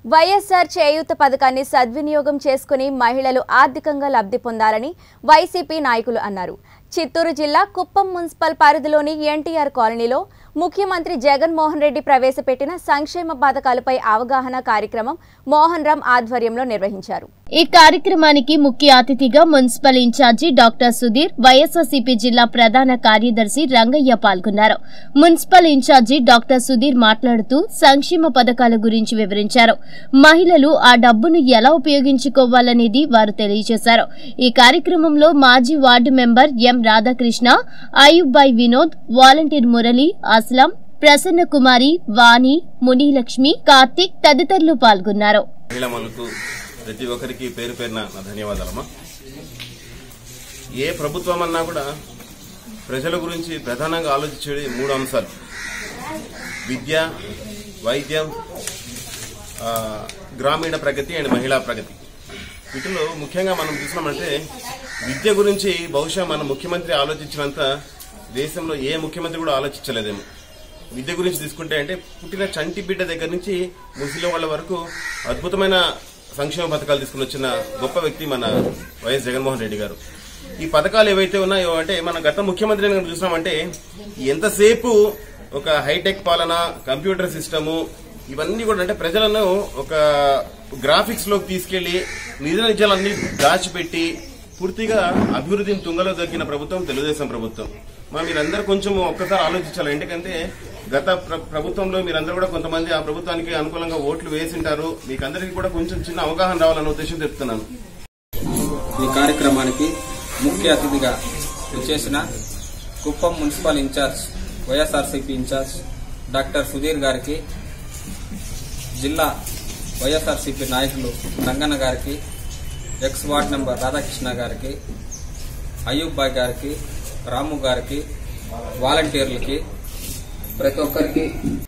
వైఎస్ఆర్ చేయూత పథకాన్ని సద్వినియోగం చేసుకుని మహిళలు ఆర్థికంగా లబ్ధి పొందాలని వైసీపీ నాయకులు అన్నారు చిత్తూరు జిల్లా కుప్పం మున్సిపల్ పరిధిలోని ఎన్టీఆర్ కాలనీలో ముఖ్యమంత్రి జగన్మోహన్ రెడ్డి ప్రవేశపెట్టిన సంక్షేమ పథకాలపై అవగాహన కార్యక్రమం మోహన్ రామ్ ఆధ్వర్యంలో నిర్వహించారు ఈ కార్యక్రమానికి ముఖ్య అతిథిగా municipal incharge doctor Sudheer YSRCP జిల్లా ప్రధాన కార్యదర్శి రంగయ్య పాల్గొన్నారు మున్సిపల్ ఇన్ఛార్జి డాక్టర్ సుధీర్ మాట్లాడుతూ సంక్షేమ పథకాల గురించి వివరించారు మహిళలు ఆ డబ్బును ఎలా ఉపయోగించుకోవాలనేది వారు తెలియజేశారు ఈ కార్యక్రమంలో మాజీ ward member M Radhakrishna Ayubbhai Vinod volunteer Murali Aslam Prasanna Kumari Vani Munilakshmi Karthik తదితరులు పాల్గొన్నారు మహిళలకు ప్రతి ఒక్కరికి పేరు పేరున నా ధన్యవాదాలమ్మా ఏ ప్రభుత్వం అన్నా కూడా ప్రజల గురించి ప్రధానంగా ఆలోచించేది మూడు అంశాలు విద్య వైద్యం ఆ, గ్రామీణ ప్రగతి అండ్ మహిళా ప్రగతి వీటిలో ముఖ్యంగా మనం చూసినామంటే విద్య గురించి బహుశా మన ముఖ్యమంత్రి ఆలోచించినంత దేశంలో ఏ ముఖ్యమంత్రి కూడా ఆలోచించలేదేమో విద్య గురించి తీసుకుంటే అంటే పుట్టిన చంటి బిడ్డ దగ్గర నుంచి ముసలి వాళ్ళ వరకు అద్భుతమైన సంక్షేమ పథకాలు తీసుకుని వచ్చిన గొప్ప వ్యక్తి మన వైఎస్ జగన్మోహన్ రెడ్డి గారు ఈ పథకాలు ఏవైతే ఉన్నాయో అంటే మన గత ముఖ్యమంత్రిని కనుక చూసినామంటే ఎంతసేపు ఒక హైటెక్ పాలన కంప్యూటర్ సిస్టము ఇవన్నీ కూడా అంటే ప్రజలను ఒక గ్రాఫిక్స్ లోకి తీసుకెళ్లి నిజ నిజాలన్నీ దాచిపెట్టి పూర్తిగా అభివృద్ధిని తుంగలో దొరికిన ప్రభుత్వం తెలుగుదేశం ప్రభుత్వం మా మీరందరూ కొంచెం ఒక్కసారి ఆలోచించాలి ఎందుకంటే గత ప్ర- ప్రభుత్వంలో మీరందరూ కూడా కొంతమంది ఆ ప్రభుత్వానికి అనుకూలంగా ఓట్లు వేసింటారు మీకందరికీ కూడా కొంచెం చిన్న అవగాహన రావాలన్న ఉద్దేశం చెప్తున్నాను ఈ కార్యక్రమానికి ముఖ్య అతిథిగా విచ్చేసిన Kuppam municipal incharge YSRCP incharge doctor Sudheer గారికి జిల్లా వైఎస్ఆర్సీపీ నాయకులు రంగన్న గారికి ఎక్స్ వార్డ్ మెంబర్ రాధాకృష్ణ గారికి అయ్యూబ్ బాయ్ గారికి రాము గారికి వాలంటీర్లకి ప్రతి ఒక్కరికి